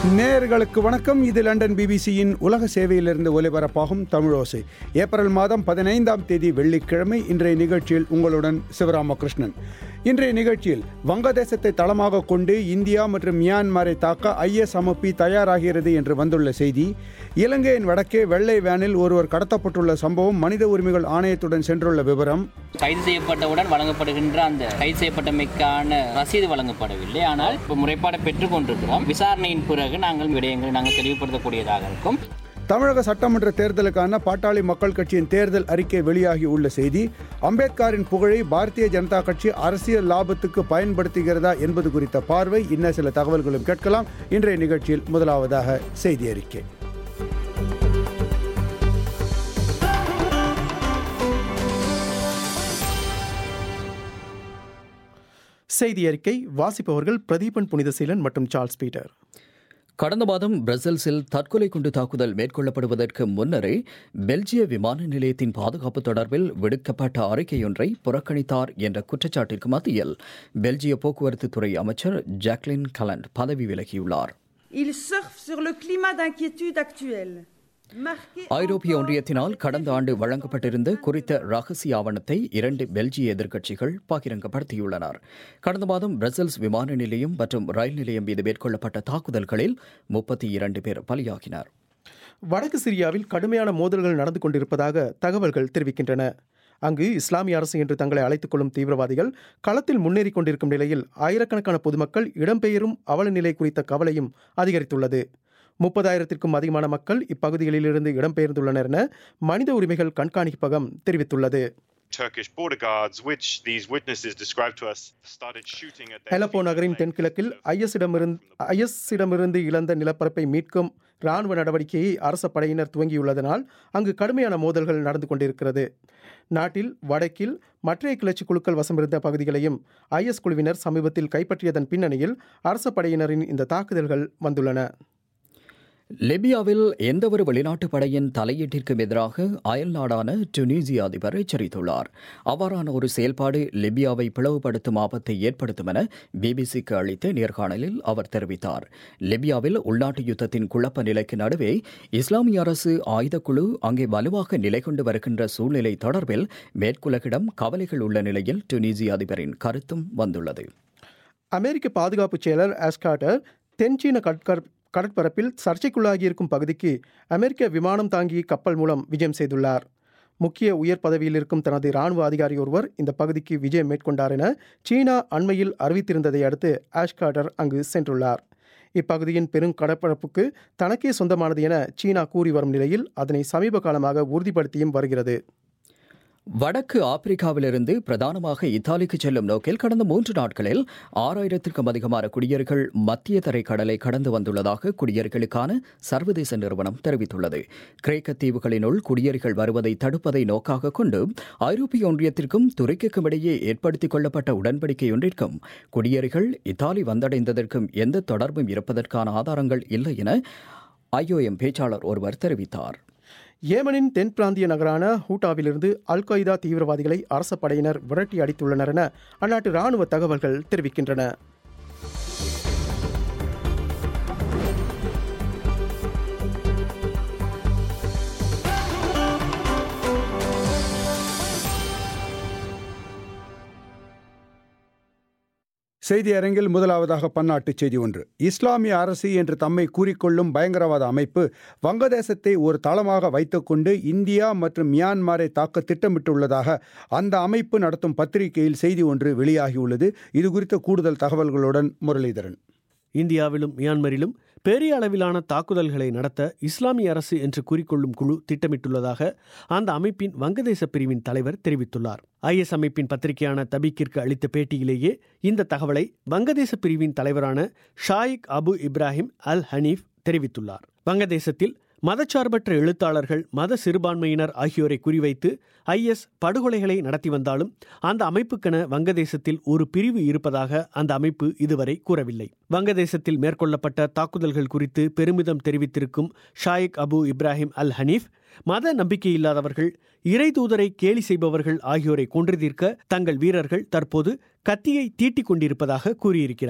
நேயர்களுக்கு வணக்கம் இது லண்டன் பிபிசியின் உலக சேவையிலிருந்து ஒலிபரப்பாகும் தமிழோசை ஏப்ரல் மாதம் பதினைந்தாம் தேதி வெள்ளிக்கிழமை இன்றைய நிகழ்ச்சியில் உங்களுடன் சிவராமகிருஷ்ணன் இன்றைய நிகழ்ச்சியில் வங்கதேசத்தை தளமாக கொண்டு இந்தியா மற்றும் மியான்மரை தாக்க ஐஎஸ் அமைப்பு தயாராகிறது என்று வந்துள்ள செய்தி இலங்கையின் வடக்கே வெள்ளை வேனில் ஒருவர் கடத்தப்பட்டுள்ள சம்பவம் மனித உரிமைகள் ஆணையத்துடன் சென்றுள்ள விவரம் கைது செய்யப்பட்டவுடன் வழங்கப்படுகின்ற அந்த கைது செய்யப்பட்டமைக்கான ரசீது வழங்கப்படவில்லை ஆனால் இப்போ முறைப்பாடை பெற்றுக் கொண்டிருக்கிறோம் விசாரணையின் பிறகு நாங்கள் விடயங்களை நாங்கள் தெளிவுபடுத்தக்கூடியதாக இருக்கும் தமிழக சட்டமன்ற தேர்தலுக்கான பாட்டாளி மக்கள் கட்சியின் தேர்தல் அறிக்கை வெளியாகி உள்ள செய்தி அம்பேத்கரின் புகழை பாரதிய ஜனதா கட்சி அரசியல் லாபத்துக்கு பயன்படுத்துகிறதா என்பது குறித்த பார்வை இன்ன சில தகவல்களும் கேட்கலாம் இன்றைய நிகழ்ச்சியில் முதலாவதாக செய்தி அறிக்கை செய்தி அறிக்கை வாசிப்பவர்கள் பிரதீபன் புனிதசீலன் மற்றும் சார்ல்ஸ் பீட்டர் கடந்த மாதம் பிரசல்ஸில் தற்கொலை குண்டு தாக்குதல் மேற்கொள்ளப்படுவதற்கு முன்னரே பெல்ஜிய விமான நிலையத்தின் பாதுகாப்பு தொடர்பில் விடுக்கப்பட்ட அறிக்கையொன்றை புறக்கணித்தார் என்ற குற்றச்சாட்டிற்கு மத்தியில் பெல்ஜிய போக்குவரத்து துறை அமைச்சர் ஜாக்லின் கலண்ட் பதவி விலகியுள்ளார் Il surfe sur le climat d'inquiétude actuel. marqué ஐரோப்பிய encore ஒன்றியத்தினால் கடந்த ஆண்டு வழங்கப்பட்டிருந்த குறித்த ரகசிய ஆவணத்தை இரண்டு பெல்ஜிய எதிர்க்கட்சிகள் பகிரங்கப்படுத்தியுள்ளனர் கடந்த மாதம் பிரசல்ஸ் விமான நிலையம் மற்றும் ரயில் நிலையம் மீது மேற்கொள்ளப்பட்ட தாக்குதல்களில் முப்பத்தி இரண்டு பேர் பலியாகினர் வடக்கு சிரியாவில் கடுமையான மோதல்கள் நடந்து கொண்டிருப்பதாக தகவல்கள் தெரிவிக்கின்றன அங்கு இஸ்லாமிய அரசு என்று தங்களை அழைத்துக் கொள்ளும் தீவிரவாதிகள் களத்தில் முன்னேறிக் கொண்டிருக்கும் நிலையில் ஆயிரக்கணக்கான பொதுமக்கள் இடம்பெயரும் அவல நிலை குறித்த கவலையும் அதிகரித்துள்ளது முப்பதாயிரத்திற்கும் அதிகமான மக்கள் இப்பகுதிகளிலிருந்து இடம்பெயர்ந்துள்ளனர் என மனித உரிமைகள் கண்காணிப்பகம் தெரிவித்துள்ளது Turkish border guards, which these witnesses described to us, started shooting at their ஹெலப்போ நகரின் தென்கிழக்கில் ஐஎஸ்இடமிருந்து ஐஎஸ்இடமிருந்து இழந்த நிலப்பரப்பை மீட்கும் இராணுவ நடவடிக்கையை அரச படையினர் துவங்கியுள்ளதனால் அங்கு கடுமையான மோதல்கள் நடந்து கொண்டிருக்கிறது நாட்டில் வடக்கில் மற்றைய கிளர்ச்சி குழுக்கள் வசமிருந்த பகுதிகளையும் ஐஎஸ் குழுவினர் சமீபத்தில் கைப்பற்றியதன் பின்னணியில் அரச படையினரின் இந்த தாக்குதல்கள் வந்துள்ளன லிபியாவில் எந்தவொரு வெளிநாட்டு படையின் தலையீட்டிற்கும் எதிராக அயல் நாடான டுனீசிய அதிபர் எச்சரித்துள்ளார் அவ்வாறான ஒரு செயல்பாடு லிபியாவை பிளவுபடுத்தும் ஆபத்தை ஏற்படுத்தும் என பிபிசிக்கு அளித்த நேர்காணலில் அவர் தெரிவித்தார் லிபியாவில் உள்நாட்டு யுத்தத்தின் குழப்ப நிலைக்கு நடுவே இஸ்லாமிய அரசு ஆயுதக்குழு அங்கே வலுவாக நிலை கொண்டு வருகின்ற சூழ்நிலை தொடர்பில் மேற்குலகிடம் கவலைகள் உள்ள நிலையில் டுனீசிய அதிபரின் கருத்தும் வந்துள்ளது அமெரிக்க பாதுகாப்பு செயலர் ஆஸ்காட்டர் தென்சீன கடற்கர் கடற்பரப்பில் சர்ச்சைக்குள்ளாகியிருக்கும் பகுதிக்கு அமெரிக்க விமானம் தாங்கிய கப்பல் மூலம் விஜயம் செய்துள்ளார் முக்கிய உயர் பதவியில் இருக்கும் தனது இராணுவ அதிகாரி ஒருவர் இந்த பகுதிக்கு விஜயம் மேற்கொண்டார் என சீனா அண்மையில் அறிவித்திருந்ததை அடுத்து ஆஷ்காட்டர் அங்கு சென்றுள்ளார் இப்பகுதியின் பெரும் கடற்பரப்புக்கு தனக்கே சொந்தமானது என சீனா கூறி வரும் நிலையில் அதனை சமீப காலமாக உறுதிப்படுத்தியும் வருகிறது வடக்கு ஆப்பிரிக்காவிலிருந்து பிரதானமாக இத்தாலிக்கு செல்லும் நோக்கில் கடந்த மூன்று நாட்களில் ஆறாயிரத்திற்கும் அதிகமான குடியேறிகள் மத்திய தரை கடலை கடந்து வந்துள்ளதாக குடியேறிகளுக்கான சர்வதேச நிறுவனம் தெரிவித்துள்ளது கிரேக்க தீவுகளினுள் குடியேறிகள் வருவதை தடுப்பதை நோக்காக கொண்டு ஐரோப்பிய ஒன்றியத்திற்கும் துருக்கிக்கும் இடையே ஏற்படுத்திக் கொள்ளப்பட்ட உடன்படிக்கையொன்றிற்கும் குடியேறிகள் இத்தாலி வந்தடைந்ததற்கும் எந்த தொடர்பும் இருப்பதற்கான ஆதாரங்கள் இல்லை என ஐஓஎம் பேச்சாளர் ஒருவர் தெரிவித்தார் ஏமனின் தென் பிராந்திய நகரான ஹூட்டாவிலிருந்து அல் கொய்தா தீவிரவாதிகளை அரச படையினர் விரட்டி அடித்துள்ளனர் என அந்நாட்டு ராணுவ தகவல்கள் தெரிவிக்கின்றன செய்தி அரங்கில் முதலாவதாக பன்னாட்டு செய்தி ஒன்று இஸ்லாமிய அரசு என்று தம்மை கூறிக்கொள்ளும் பயங்கரவாத அமைப்பு வங்கதேசத்தை ஒரு தளமாக வைத்துக்கொண்டு இந்தியா மற்றும் மியான்மரை தாக்க திட்டமிட்டுள்ளதாக அந்த அமைப்பு நடத்தும் பத்திரிகையில் செய்தி ஒன்று வெளியாகியுள்ளது இது குறித்த கூடுதல் தகவல்களுடன் முரளிதரன் இந்தியாவிலும் மியான்மரிலும் பெரிய அளவிலான தாக்குதல்களை நடத்த இஸ்லாமிய அரசு என்று கூறிக்கொள்ளும் குழு திட்டமிட்டுள்ளதாக அந்த அமைப்பின் வங்கதேச பிரிவின் தலைவர் தெரிவித்துள்ளார் ஐஎஸ் அமைப்பின் பத்திரிகையான தபிக்கிற்கு அளித்த பேட்டியிலேயே இந்த தகவலை வங்கதேச பிரிவின் தலைவரான ஷாயிக் அபு இப்ராஹிம் அல் ஹனீஃப் தெரிவித்துள்ளார் வங்கதேசத்தில் மதச்சார்பற்ற எழுத்தாளர்கள் மத சிறுபான்மையினர் ஆகியோரை குறிவைத்து ஐஎஸ் படுகொலைகளை நடத்தி வந்தாலும் அந்த அமைப்புக்கென வங்கதேசத்தில் ஒரு பிரிவு இருப்பதாக அந்த அமைப்பு இதுவரை கூறவில்லை வங்கதேசத்தில் மேற்கொள்ளப்பட்ட தாக்குதல்கள் குறித்து பெருமிதம் தெரிவித்திருக்கும் ஷாயிக் அபு இப்ராஹிம் அல் ஹனீஃப் மத நம்பிக்கையில்லாதவர்கள் இறை தூதரை கேலி செய்பவர்கள் ஆகியோரை கொன்று தீர்க்க தங்கள் வீரர்கள் தற்போது கத்தியை தீட்டிக் கொண்டிருப்பதாக கூறியிருக்கிறார்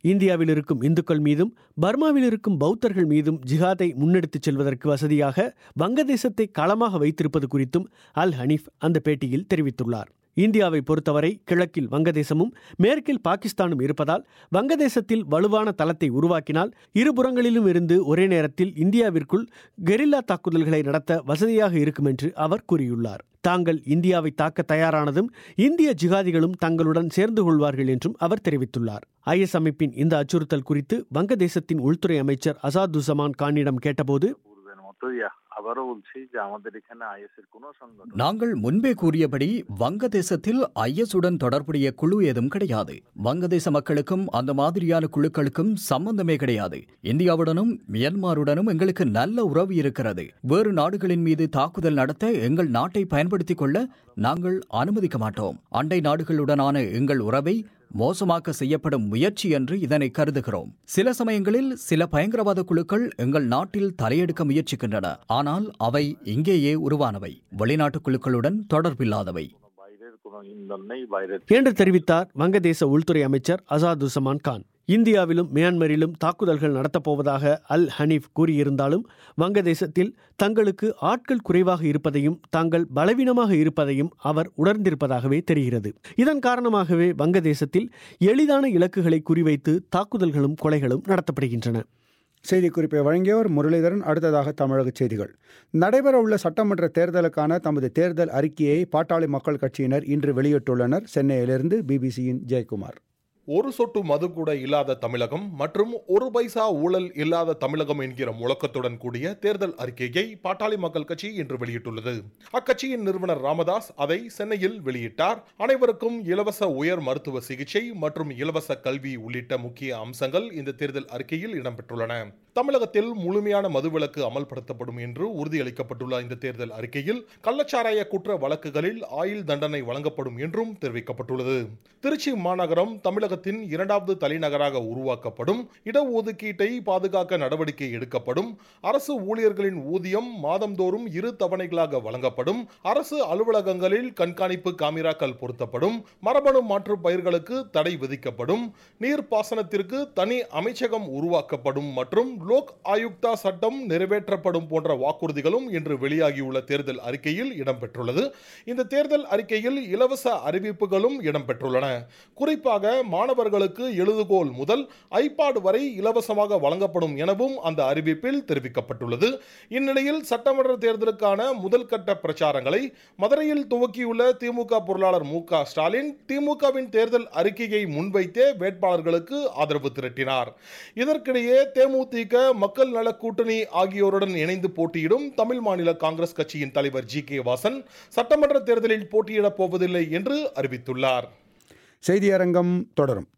இந்தியாவில் இருக்கும் இந்துக்கள் மீதும் பர்மாவில் இருக்கும் பௌத்தர்கள் மீதும் ஜிஹாதை முன்னெடுத்துச் செல்வதற்கு வசதியாக வங்கதேசத்தை களமாக வைத்திருப்பது குறித்தும் அல் ஹனீஃப் அந்த பேட்டியில் தெரிவித்துள்ளார் இந்தியாவை பொறுத்தவரை கிழக்கில் வங்கதேசமும் மேற்கில் பாகிஸ்தானும் இருப்பதால் வங்கதேசத்தில் வலுவான தளத்தை உருவாக்கினால் இருபுறங்களிலும் இருந்து ஒரே நேரத்தில் இந்தியாவிற்குள் கெரில்லா தாக்குதல்களை நடத்த வசதியாக இருக்கும் என்று அவர் கூறியுள்ளார் தாங்கள் இந்தியாவை தாக்க தயாரானதும் இந்திய ஜிகாதிகளும் தங்களுடன் சேர்ந்து கொள்வார்கள் என்றும் அவர் தெரிவித்துள்ளார் ஐஎஸ் அமைப்பின் இந்த அச்சுறுத்தல் குறித்து வங்கதேசத்தின் உள்துறை அமைச்சர் அசாதுசமான் கானிடம் கேட்டபோது পূর্বের মতোই আবারও বলছি যে আমাদের এখানে আইএসের কোনো সংগঠন நாங்கள் முன்பே கூறியபடி வங்கதேசத்தில் ஐஎஸ்உடன் தொடர்புடைய குழு ஏதும் கிடையாது வங்கதேச மக்களுக்கும் அந்த மாதிரியான குழுக்களுக்கும் சம்பந்தமே கிடையாது இந்தியாவுடனும் மியான்மருடனும் எங்களுக்கு நல்ல உறவு இருக்கிறது வேறு நாடுகளின் மீது தாக்குதல் நடத்த எங்கள் நாட்டை பயன்படுத்திக் கொள்ள நாங்கள் அனுமதிக்க மாட்டோம் அண்டை நாடுகளுடனான எங்கள் உறவை மோசமாக்க செய்யப்படும் முயற்சி என்று இதனை கருதுகிறோம் சில சமயங்களில் சில பயங்கரவாத குழுக்கள் எங்கள் நாட்டில் தலையெடுக்க முயற்சிக்கின்றன ஆனால் அவை இங்கேயே உருவானவை வெளிநாட்டு குழுக்களுடன் தொடர்பில்லாதவை বাইরের কোনো ইন্ধন নেই বাইরের என்று தெரிவித்தார் வங்கதேச உள்துறை அமைச்சர் அசாதுசமான் கான் இந்தியாவிலும் மியான்மரிலும் தாக்குதல்கள் நடத்தப்போவதாக அல் ஹனீஃப் கூறியிருந்தாலும் வங்கதேசத்தில் தங்களுக்கு ஆட்கள் குறைவாக இருப்பதையும் தாங்கள் பலவீனமாக இருப்பதையும் அவர் உணர்ந்திருப்பதாகவே தெரிகிறது இதன் காரணமாகவே வங்கதேசத்தில் எளிதான இலக்குகளை குறிவைத்து தாக்குதல்களும் கொலைகளும் நடத்தப்படுகின்றன செய்திக்குறிப்பை வழங்கியவர் முரளிதரன் அடுத்ததாக தமிழக செய்திகள் நடைபெறவுள்ள சட்டமன்ற தேர்தலுக்கான தமது தேர்தல் அறிக்கையை பாட்டாளி மக்கள் கட்சியினர் இன்று வெளியிட்டுள்ளனர் சென்னையிலிருந்து பிபிசியின் ஜெயக்குமார் ஒரு சொட்டு மது கூட இல்லாத தமிழகம் மற்றும் ஒரு பைசா ஊழல் இல்லாத தமிழகம் என்கிற முழக்கத்துடன் கூடிய தேர்தல் அறிக்கையை பாட்டாளி மக்கள் கட்சி இன்று வெளியிட்டுள்ளது அக்கட்சியின் நிறுவனர் ராமதாஸ் அதை சென்னையில் வெளியிட்டார் அனைவருக்கும் இலவச உயர் மருத்துவ சிகிச்சை மற்றும் இலவச கல்வி உள்ளிட்ட முக்கிய அம்சங்கள் இந்த தேர்தல் அறிக்கையில் இடம்பெற்றுள்ளன தமிழகத்தில் முழுமையான மதுவிலக்கு அமல்படுத்தப்படும் என்று உறுதியளிக்கப்பட்டுள்ள இந்த தேர்தல் அறிக்கையில் கள்ளச்சாராய குற்ற வழக்குகளில் ஆயுள் தண்டனை வழங்கப்படும் என்றும் தெரிவிக்கப்பட்டுள்ளது திருச்சி மாநகரம் தமிழகத்தின் இரண்டாவது தலைநகராக உருவாக்கப்படும் இடஒதுக்கீட்டை பாதுகாக்க நடவடிக்கை எடுக்கப்படும் அரசு ஊழியர்களின் ஊதியம் மாதந்தோறும் இரு தவணைகளாக வழங்கப்படும் அரசு அலுவலகங்களில் கண்காணிப்பு காமிராக்கள் பொருத்தப்படும் மரபணு மாற்று பயிர்களுக்கு தடை விதிக்கப்படும் நீர்ப்பாசனத்திற்கு தனி அமைச்சகம் உருவாக்கப்படும் மற்றும் லோக் ஆயுக்தா சட்டம் நிறைவேற்றப்படும் போன்ற வாக்குறுதிகளும் இன்று வெளியாகியுள்ள தேர்தல் அறிக்கையில் இடம்பெற்றுள்ளது இந்த தேர்தல் அறிக்கையில் இலவச அறிவிப்புகளும் இடம்பெற்றுள்ளன குறிப்பாக மாணவர்களுக்கு எழுதுகோல் முதல் ஐபாட் வரை இலவசமாக வழங்கப்படும் எனவும் அந்த அறிவிப்பில் தெரிவிக்கப்பட்டுள்ளது இந்நிலையில் சட்டமன்ற தேர்தலுக்கான முதல் கட்ட பிரச்சாரங்களை மதுரையில் துவக்கியுள்ள திமுக பொருளாளர் மு க ஸ்டாலின் திமுகவின் தேர்தல் அறிக்கையை முன்வைத்தே வேட்பாளர்களுக்கு ஆதரவு திரட்டினார் இதற்கிடையே தேமுதிக மக்கள் நல கூட்டணி ஆகியோருடன் இணைந்து போட்டியிடும் தமிழ் மாநில காங்கிரஸ் கட்சியின் தலைவர் ஜி கே வாசன் சட்டமன்ற தேர்தலில் போட்டியிடப் போவதில்லை என்று அறிவித்துள்ளார் செய்தியரங்கம் தொடரும்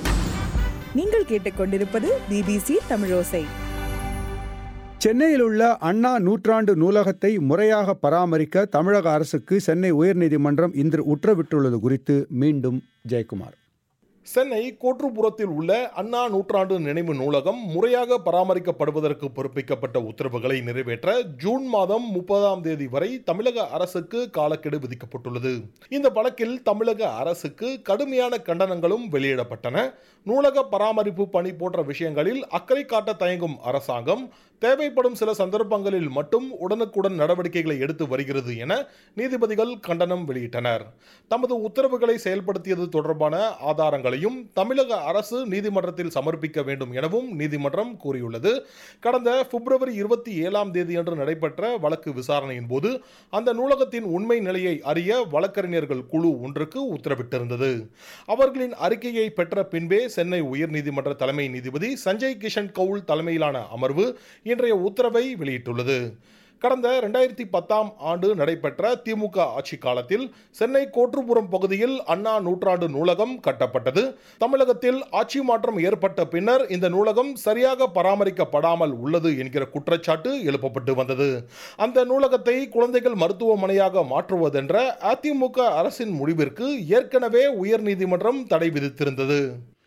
நீங்கள் கேட்டுக்கொண்டிருப்பது பிபிசி தமிழோசை சென்னையில் உள்ள அண்ணா நூற்றாண்டு நூலகத்தை முறையாக பராமரிக்க தமிழக அரசுக்கு சென்னை உயர்நீதிமன்றம் இன்று உத்தரவிட்டுள்ளது குறித்து மீண்டும் ஜெயக்குமார் சென்னை கோற்றுப்புறத்தில் உள்ள அண்ணா நூற்றாண்டு நினைவு நூலகம் முறையாக பராமரிக்கப்படுவதற்கு பிறப்பிக்கப்பட்ட உத்தரவுகளை நிறைவேற்ற ஜூன் மாதம் முப்பதாம் தேதி வரை தமிழக அரசுக்கு காலக்கெடு விதிக்கப்பட்டுள்ளது இந்த வழக்கில் தமிழக அரசுக்கு கடுமையான கண்டனங்களும் வெளியிடப்பட்டன நூலக பராமரிப்பு பணி போன்ற விஷயங்களில் அக்கறை காட்ட தயங்கும் அரசாங்கம் தேவைப்படும் சில சந்தர்ப்பங்களில் மட்டும் உடனுக்குடன் நடவடிக்கைகளை எடுத்து வருகிறது என நீதிபதிகள் கண்டனம் வெளியிட்டனர் தமது உத்தரவுகளை செயல்படுத்தியது தொடர்பான ஆதாரங்களையும் தமிழக அரசு நீதிமன்றத்தில் சமர்ப்பிக்க வேண்டும் எனவும் நீதிமன்றம் கூறியுள்ளது கடந்த பிப்ரவரி இருபத்தி ஏழாம் தேதியன்று நடைபெற்ற வழக்கு விசாரணையின் போது அந்த நூலகத்தின் உண்மை நிலையை அறிய வழக்கறிஞர்கள் குழு ஒன்றுக்கு உத்தரவிட்டிருந்தது அவர்களின் அறிக்கையை பெற்ற பின்பே சென்னை உயர்நீதிமன்ற தலைமை நீதிபதி சஞ்சய் கிஷன் கவுல் தலைமையிலான அமர்வு இன்றைய உத்தரவை வெளியிட்டுள்ளது கடந்த ரெண்டாயிரத்தி பத்தாம் ஆண்டு நடைபெற்ற திமுக ஆட்சி காலத்தில் சென்னை கோற்றுப்புறம் பகுதியில் அண்ணா நூற்றாண்டு நூலகம் கட்டப்பட்டது தமிழகத்தில் ஆட்சி மாற்றம் ஏற்பட்ட பின்னர் இந்த நூலகம் சரியாக பராமரிக்கப்படாமல் உள்ளது என்கிற குற்றச்சாட்டு எழுப்பப்பட்டு வந்தது அந்த நூலகத்தை குழந்தைகள் மருத்துவமனையாக மாற்றுவதென்ற அதிமுக அரசின் முடிவிற்கு ஏற்கனவே உயர்நீதிமன்றம் தடை விதித்திருந்தது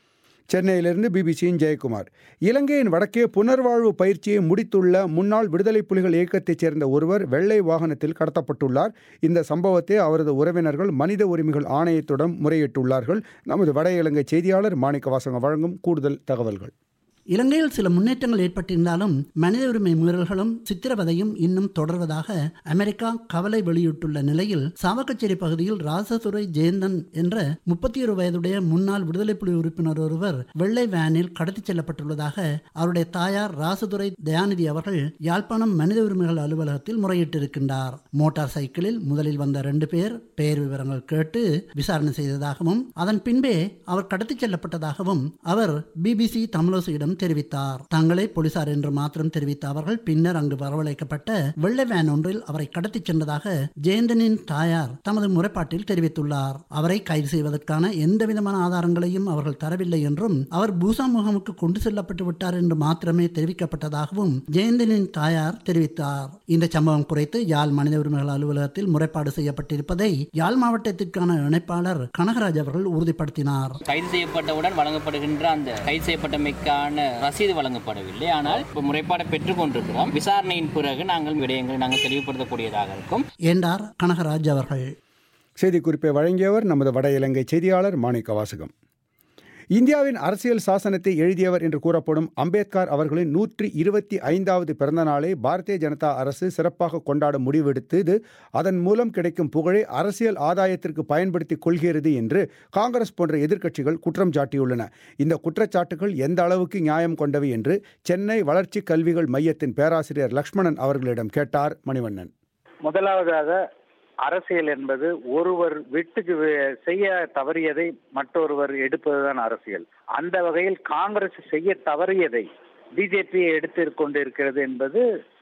சென்னையிலிருந்து பிபிசியின் ஜெயக்குமார் இலங்கையின் வடக்கே புனர்வாழ்வு பயிற்சியை முடித்துள்ள முன்னாள் விடுதலை புலிகள் இயக்கத்தைச் சேர்ந்த ஒருவர் வெள்ளை வாகனத்தில் கடத்தப்பட்டுள்ளார் இந்த சம்பவத்தை அவரது உறவினர்கள் மனித உரிமைகள் ஆணையத்திடம் முறையிட்டுள்ளார்கள் நமது வட இலங்கை செய்தியாளர் மாணிக்க வாசகம் வழங்கும் கூடுதல் தகவல்கள் இலங்கையில் சில முன்னேற்றங்கள் ஏற்பட்டிருந்தாலும் மனித உரிமை மீறல்களும் சித்திரவதையும் இன்னும் தொடர்வதாக அமெரிக்கா கவலை வெளியிட்டுள்ள நிலையில் சாவகச்சேரி பகுதியில் ராசதுரை ஜெயந்தன் என்ற முப்பத்தி ஒரு வயதுடைய முன்னாள் விடுதலை புலி உறுப்பினர் ஒருவர் வெள்ளை வேனில் கடத்திச் செல்லப்பட்டுள்ளதாக அவருடைய தாயார் ராசதுரை தயாநிதி அவர்கள் யாழ்ப்பாணம் மனித உரிமைகள் அலுவலகத்தில் முறையிட்டிருக்கின்றார் மோட்டார் சைக்கிளில் முதலில் வந்த ரெண்டு பேர் பெயர் விவரங்கள் கேட்டு விசாரணை செய்ததாகவும் அதன் பின்பே அவர் கடத்திச் செல்லப்பட்டதாகவும் அவர் பிபிசி தமிழோசியிடம் தெரிவித்தார் தங்களை போலீசார் என்று மாத்திரம் தெரிவித்த அவர்கள் பின்னர் அங்கு வரவழைக்கப்பட்ட வெள்ளை வேன் ஒன்றில் அவரை கடத்திச் சென்றதாக ஜெயந்தனின் தாயார் தமது முறைப்பாட்டில் தெரிவித்துள்ளார் அவரை கைது செய்வதற்கான எந்த விதமான ஆதாரங்களையும் அவர்கள் தரவில்லை என்றும் அவர் பூசா முகாமுக்கு கொண்டு செல்லப்பட்டு விட்டார் என்று மாத்திரமே தெரிவிக்கப்பட்டதாகவும் ஜெயந்தனின் தாயார் தெரிவித்தார் இந்த சம்பவம் குறித்து யாழ் மனித உரிமைகள் அலுவலகத்தில் முறைப்பாடு செய்யப்பட்டிருப்பதை யாழ் மாவட்டத்திற்கான இணைப்பாளர் கனகராஜ் அவர்கள் உறுதிப்படுத்தினார் கைது செய்யப்பட்டவுடன் வழங்கப்படுகின்ற அந்த கைது செய்யப்பட்டமைக்கான ரசீது வழங்கப்படவில்லை ஆனால் இப்போ முறைப்பாடை பெற்றுக் கொண்டிருக்கிறோம் விசாரணையின் பிறகு நாங்கள் விடயங்களை நாங்கள் தெளிவுபடுத்தக்கூடியதாக இருக்கும் என்றார் கனகராஜ் அவர்கள் செய்திக்குறிப்பை வழங்கியவர் நமது வட இலங்கை செய்தியாளர் மாணிக்க வாசகம் இந்தியாவின் அரசியல் சாசனத்தை எழுதியவர் என்று கூறப்படும் அம்பேத்கர் அவர்களின் நூற்றி இருபத்தி ஐந்தாவது பிறந்த நாளை பாரதிய ஜனதா அரசு சிறப்பாக கொண்டாட முடிவெடுத்தது அதன் மூலம் கிடைக்கும் புகழை அரசியல் ஆதாயத்திற்கு பயன்படுத்திக் கொள்கிறது என்று காங்கிரஸ் போன்ற எதிர்க்கட்சிகள் குற்றம் சாட்டியுள்ளன இந்த குற்றச்சாட்டுகள் எந்த அளவுக்கு நியாயம் கொண்டவை என்று சென்னை வளர்ச்சி கல்விகள் மையத்தின் பேராசிரியர் லக்ஷ்மணன் அவர்களிடம் கேட்டார் மணிவண்ணன் முதலாவதாக அரசியல் என்பது ஒருவர் வீட்டுக்கு வே- செய்ய தவறியதை மற்றொருவர் எடுப்பதுதான் அரசியல் அந்த வகையில் காங்கிரஸ் செய்ய தவறியதை பிஜேபி எடுத்து கொண்டிருக்கிறது என்பது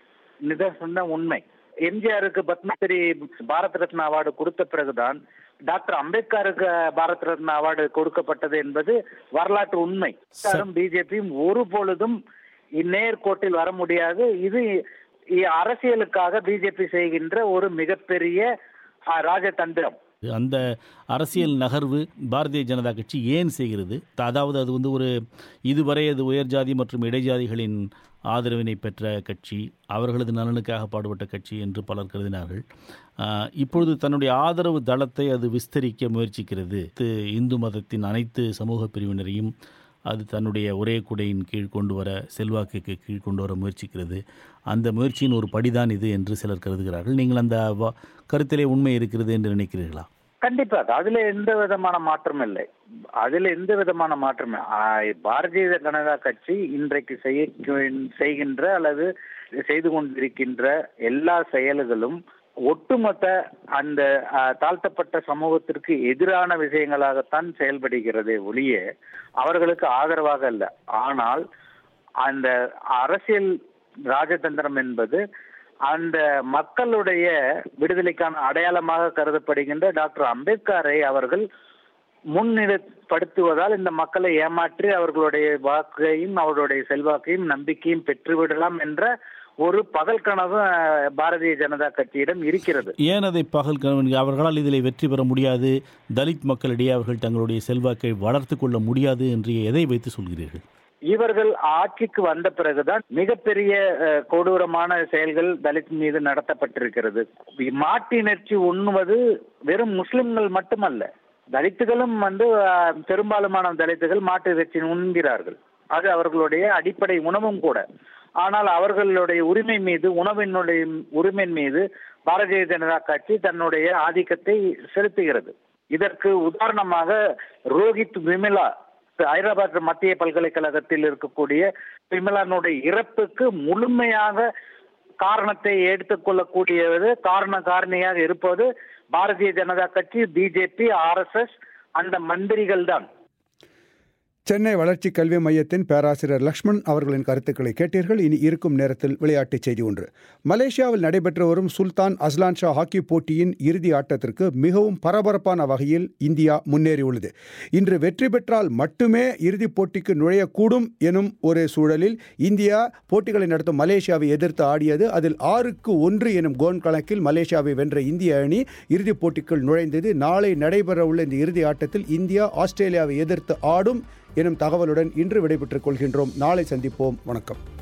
நிதர்சன உண்மை எம்ஜிஆருக்கு பத்மஸ்ரீ பாரத் ரத்னா அவார்டு கொடுத்த பிறகுதான் டாக்டர் அம்பேத்கருக்கு பாரத் ரத்னா அவார்டு கொடுக்கப்பட்டது என்பது வரலாற்று உண்மை பிஜேபியும் ஒரு பொழுதும் இந்நேர்கோட்டில் வர முடியாது இது இ- அரசியலுக்காக பிஜேபி செய்கின்ற ஒரு மிகப்பெரிய அஹ், ராஜதந்திரம் அந்த அரசியல் நகர்வு பாரதிய ஜனதா கட்சி ஏன் செய்கிறது அதாவது அது வந்து ஒரு இதுவரை அது உயர்ஜாதி மற்றும் இடைஜாதிகளின் ஆதரவினை பெற்ற கட்சி அவர்களது நலனுக்காக பாடுபட்ட கட்சி என்று பலர் கருதினார்கள் ஆஹ், இப்பொழுது தன்னுடைய ஆதரவு தளத்தை அது விஸ்தரிக்க முயற்சிக்கிறது இது இந்து மதத்தின் அனைத்து சமூக பிரிவினரையும் அது தன்னுடைய ஒரே குடையின் கீழ் கொண்டு வர செல்வாக்குக்கு கீழ் கொண்டு வர முயற்சிக்கிறது அந்த முயற்சியின் ஒரு படிதான் இது என்று சிலர் கருதுகிறார்கள் நீங்கள் அந்த வ- கருத்திலே உண்மை இருக்கிறது என்று நினைக்கிறீர்களா கண்டிப்பாக அதுல எந்த விதமான மாற்றம் இல்லை அதுல எந்த விதமான மாற்றம் பாரதிய ஜனதா கட்சி இன்றைக்கு செய்ய செய்கின்ற அல்லது செய்து கொண்டிருக்கின்ற எல்லா செயல்களும் ஒட்டுமொத்த அந்த அஹ், தாழ்த்தப்பட்ட சமூகத்திற்கு எதிரான விஷயங்களாகத்தான் செயல்படுகிறதே ஒழிய அவர்களுக்கு ஆதரவாக அல்ல ஆனால் அந்த அரசியல் ராஜதந்திரம் என்பது அந்த மக்களுடைய விடுதலைக்கான அடையாளமாக கருதப்படுகின்ற டாக்டர் அம்பேத்கரை அவர்கள் முன்னிலைப்படுத்துவதால் இந்த மக்களை ஏமாற்றி அவர்களுடைய வாக்கையும் அவர்களுடைய செல்வாக்கையும் நம்பிக்கையும் பெற்றுவிடலாம் என்ற ஒரு பகல் கனவு அஹ், பாரதிய ஜனதா கட்சியிடம் இருக்கிறது ஏன் அதை பகல் கனவு அவர்களால் இதில் வெற்றி பெற முடியாது தலித் மக்களிடையே அவர்கள் தங்களுடைய செல்வாக்கை வளர்த்து கொள்ள முடியாது என்று எதை வைத்து சொல்கிறீர்கள் இவர்கள் ஆட்சிக்கு வந்த பிறகுதான் மிகப்பெரிய அஹ், கொடூரமான செயல்கள் தலித் மீது நடத்தப்பட்டிருக்கிறது மாட்டினர்ச்சி உண்ணுவது வெறும் முஸ்லிம்கள் மட்டுமல்ல தலித்துகளும் வந்து அஹ், பெரும்பாலுமான தலித்துகள் மாட்டு இறைச்சி உண்கிறார்கள் அது அவர்களுடைய அடிப்படை உணவும் கூட ஆனால் அவர்களுடைய உரிமை மீது உணவினுடைய உரிமை மீது பாரதிய ஜனதா கட்சி தன்னுடைய ஆதிக்கத்தை செலுத்துகிறது இதற்கு உதாரணமாக ரோஹித் விமலா ஹைதராபாத் மத்திய பல்கலைக்கழகத்தில் இருக்கக்கூடிய விமலானுடைய இறப்புக்கு முழுமையாக காரணத்தை எடுத்துக்கொள்ளக்கூடியது காரண காரணியாக இருப்பது பாரதிய ஜனதா கட்சி பிஜேபி ஆர்எஸ்எஸ் அந்த மந்திரிகள் தான் சென்னை வளர்ச்சி கல்வி மையத்தின் பேராசிரியர் லக்ஷ்மண் அவர்களின் கருத்துக்களை கேட்டீர்கள் இனி இருக்கும் நேரத்தில் விளையாட்டுச் செய்தி ஒன்று மலேசியாவில் நடைபெற்று வரும் சுல்தான் அஸ்லான் ஷா ஹாக்கி போட்டியின் இறுதி ஆட்டத்திற்கு மிகவும் பரபரப்பான வகையில் இந்தியா முன்னேறியுள்ளது இன்று வெற்றி பெற்றால் மட்டுமே இறுதிப் போட்டிக்கு நுழையக்கூடும் எனும் ஒரு சூழலில் இந்தியா போட்டிகளை நடத்தும் மலேசியாவை எதிர்த்து ஆடியது அதில் ஆறுக்கு ஒன்று எனும் கோல் கணக்கில் மலேசியாவை வென்ற இந்திய அணி இறுதிப் போட்டிக்குள் நுழைந்தது நாளை நடைபெறவுள்ள இந்த இறுதி ஆட்டத்தில் இந்தியா ஆஸ்திரேலியாவை எதிர்த்து ஆடும் எனும் தகவலுடன் இன்று விடைபெற்றுக் கொள்கின்றோம் நாளை சந்திப்போம் வணக்கம்